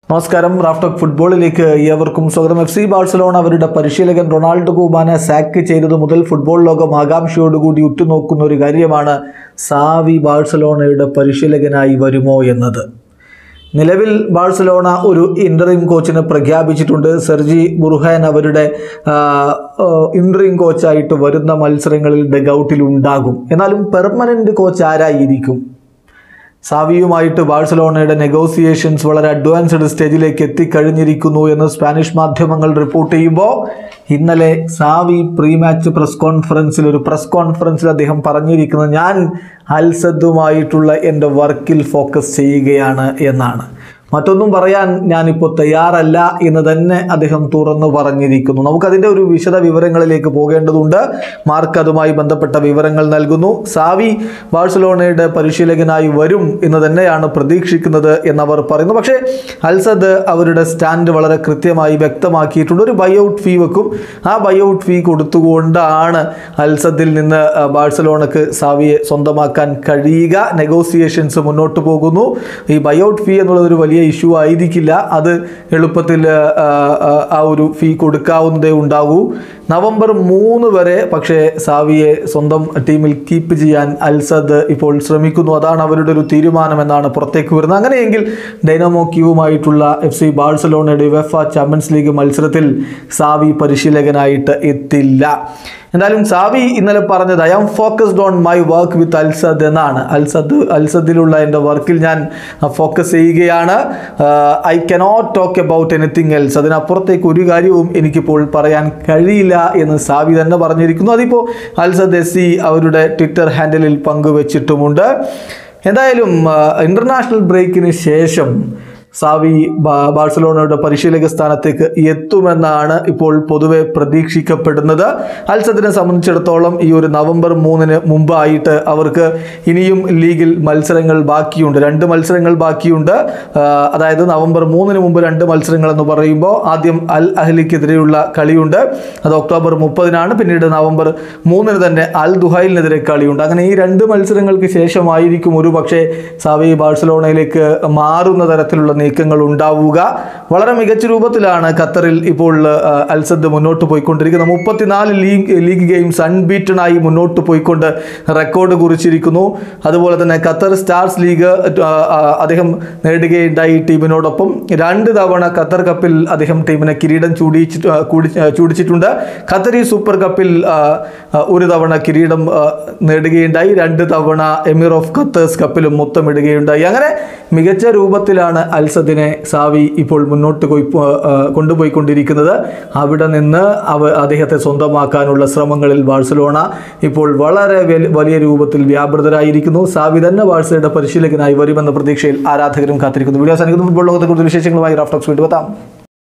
നമസ്കാരം റാഫ്റ്റോക്ക് ഫുട്ബോളിലേക്ക് ഏവർക്കും സ്വാഗതം എഫ് സി ബാഴ്സലോണ അവരുടെ പരിശീലകൻ റൊണാൾഡോ കുമാനെ സാക്ക് ചെയ്തത് മുതൽ ഫുട്ബോൾ ലോകം ആകാംക്ഷയോടുകൂടി ഉറ്റുനോക്കുന്ന ഒരു കാര്യമാണ് സാവി ബാഴ്സലോണയുടെ പരിശീലകനായി വരുമോ എന്നത് നിലവിൽ ബാഴ്സലോണ ഒരു ഇൻ്ററിം കോച്ചിനെ പ്രഖ്യാപിച്ചിട്ടുണ്ട് സെർജി ബുർഹാൻ അവരുടെ ഇൻ്ററിം കോച്ചായിട്ട് വരുന്ന മത്സരങ്ങളിൽ ഡഗൌട്ടിൽ ഉണ്ടാകും എന്നാലും പെർമനൻ്റ് കോച്ച് ആരായിരിക്കും സാവിയുമായിട്ട് ബാഴ്സലോണയുടെ നെഗോസിയേഷൻസ് വളരെ അഡ്വാൻസ്ഡ് സ്റ്റേജിലേക്ക് എത്തിക്കഴിഞ്ഞിരിക്കുന്നു എന്ന് സ്പാനിഷ് മാധ്യമങ്ങൾ റിപ്പോർട്ട് ചെയ്യുമ്പോൾ ഇന്നലെ സാവി പ്രീ മാച്ച് പ്രസ് കോൺഫറൻസിൽ ഒരു പ്രസ് കോൺഫറൻസിൽ അദ്ദേഹം പറഞ്ഞിരിക്കുന്നത് ഞാൻ അൽസദുമായിട്ടുള്ള എൻ്റെ വർക്കിൽ ഫോക്കസ് ചെയ്യുകയാണ് എന്നാണ് മറ്റൊന്നും പറയാൻ ഞാനിപ്പോൾ തയ്യാറല്ല എന്ന് തന്നെ അദ്ദേഹം തുറന്നു പറഞ്ഞിരിക്കുന്നു നമുക്കതിൻ്റെ ഒരു വിശദ വിവരങ്ങളിലേക്ക് പോകേണ്ടതുണ്ട് മാർക്ക് അതുമായി ബന്ധപ്പെട്ട വിവരങ്ങൾ നൽകുന്നു സാവി ബാഴ്സലോണയുടെ പരിശീലകനായി വരും എന്ന് തന്നെയാണ് പ്രതീക്ഷിക്കുന്നത് എന്നവർ പറയുന്നു പക്ഷേ അൽസദ് അവരുടെ സ്റ്റാൻഡ് വളരെ കൃത്യമായി വ്യക്തമാക്കിയിട്ടുണ്ട് ഒരു ബൈഔട്ട് ഫീ വെക്കും ആ ബൈഔട്ട് ഫീ കൊടുത്തുകൊണ്ടാണ് അൽസദിൽ നിന്ന് ആ, ബാഴ്സലോണക്ക് സാവിയെ സ്വന്തമാക്കാൻ കഴിയുക നെഗോസിയേഷൻസ് മുന്നോട്ട് പോകുന്നു ഈ ബൈഔട്ട് ഫീ എന്നുള്ളത് ഒരു വലിയ ഇഷ്യൂ ആയിരിക്കില്ല അത് എളുപ്പത്തിൽ ആ, ആ, ആ ഒരു ഫീ കൊടുക്കാവുന്നതേ ഉണ്ടാകൂ നവംബർ മൂന്ന് വരെ പക്ഷേ സാവിയെ സ്വന്തം ടീമിൽ കീപ്പ് ചെയ്യാൻ അൽസദ് ഇപ്പോൾ ശ്രമിക്കുന്നു അതാണ് അവരുടെ ഒരു തീരുമാനം എന്നാണ് പുറത്തേക്ക് വരുന്നത് അങ്ങനെയെങ്കിൽ ഡൈനാമോ ക്യൂവുമായിട്ടുള്ള എഫ് സി ബാഴ്സലോണയുടെ വെഫ ചാമ്പ്യൻസ് ലീഗ് മത്സരത്തിൽ സാവി പരിശീലകനായിട്ട് എത്തില്ല എന്തായാലും സാവി ഇന്നലെ പറഞ്ഞത് I am focused on my work with Al Sadd എന്നാണ് അൽസദ് അൽസദിലുള്ള എൻ്റെ വർക്കിൽ ഞാൻ ഫോക്കസ് ചെയ്യുകയാണ് I cannot talk about anything else അതിനപ്പുറത്തേക്ക് ഒരു കാര്യവും എനിക്കിപ്പോൾ പറയാൻ കഴിയില്ല എന്ന് സാവി തന്നെ പറഞ്ഞിരിക്കുന്നു അതിപ്പോൾ അൽസദ് എസ് സി അവരുടെ ട്വിറ്റർ ഹാൻഡിലിൽ പങ്കുവച്ചിട്ടുമുണ്ട് എന്തായാലും ഇൻ്റർനാഷണൽ ബ്രേക്കിന് ശേഷം സാവി ബാ- ബാഴ്സലോണയുടെ പരിശീലക സ്ഥാനത്തേക്ക് എത്തുമെന്നാണ് ഇപ്പോൾ പൊതുവെ പ്രതീക്ഷിക്കപ്പെടുന്നത് അൽസദിനെ സംബന്ധിച്ചിടത്തോളം ഈ ഒരു നവംബർ മൂന്നിന് മുമ്പായിട്ട് അവർക്ക് ഇനിയും ലീഗിൽ മത്സരങ്ങൾ ബാക്കിയുണ്ട് രണ്ട് മത്സരങ്ങൾ ബാക്കിയുണ്ട് ആ, അതായത് നവംബർ മൂന്നിന് മുമ്പ് രണ്ട് മത്സരങ്ങൾ എന്ന് പറയുമ്പോൾ ആദ്യം അൽ അഹ്ലിക്കെതിരെയുള്ള കളിയുണ്ട് അത് ഒക്ടോബർ മുപ്പതിനാണ് പിന്നീട് നവംബർ മൂന്നിന് തന്നെ അൽ ദുഹൈലിനെതിരെ കളിയുണ്ട് അങ്ങനെ ഈ രണ്ട് മത്സരങ്ങൾക്ക് ശേഷമായിരിക്കും ഒരു പക്ഷേ സാവി ബാഴ്സലോണയിലേക്ക് മാറുന്ന തരത്തിലുള്ള നീക്കങ്ങൾ ഉണ്ടാവുക വളരെ മികച്ച രൂപത്തിലാണ് ഖത്തറിൽ ഇപ്പോൾ ആ, അൽസദ് മുന്നോട്ട് പോയിക്കൊണ്ടിരിക്കുന്നത് മുപ്പത്തിനാല് ലീഗ് ലീഗ് ഗെയിംസ് അൺബീറ്റൺ ആയി മുന്നോട്ട് പോയിക്കൊണ്ട് റെക്കോർഡ് കുറിച്ചിരിക്കുന്നു അതുപോലെ തന്നെ ഖത്തർ സ്റ്റാർസ് ലീഗ് ആ, ആ, അദ്ദേഹം നേടുകയുണ്ടായി ടീമിനോടൊപ്പം രണ്ട് തവണ ഖത്തർ കപ്പിൽ അദ്ദേഹം ടീമിനെ കിരീടം ചൂടിച്ചിട്ട് ആ, കൂടി ആ, ചൂടിച്ചിട്ടുണ്ട് ഖത്തരി സൂപ്പർ കപ്പിൽ ആ, ആ, ഒരു തവണ കിരീടം ആ, നേടുകയുണ്ടായി രണ്ട് തവണ എമിർ ഓഫ് ഖത്തേഴ്സ് കപ്പിലും മൊത്തമിടുകയുണ്ടായി അങ്ങനെ മികച്ച രൂപത്തിലാണ് അൽസദിനെ സാവി ഇപ്പോൾ മുന്നോട്ട് പോയി ആ, കൊണ്ടുപോയിക്കൊണ്ടിരിക്കുന്നത് അവിടെ നിന്ന് അവ അദ്ദേഹത്തെ സ്വന്തമാക്കാനുള്ള ശ്രമങ്ങളിൽ ബാഴ്സലോണ ഇപ്പോൾ വളരെ വലി- വലിയ രൂപത്തിൽ വ്യാപൃതരായിരിക്കുന്നു സാവി തന്നെ ബാഴ്സയുടെ പരിശീലകനായി വരുമെന്ന പ്രതീക്ഷയിൽ ആരാധകരും കാത്തിരിക്കുന്നു വീഡിയോ സാധിക്കുന്നു ഫുട്ബോൾ ലോകത്തെ കൂടുതൽ വിശേഷങ്ങളുമായി റാഫ്റ്റോക്സ് വീണ്ടും എത്താം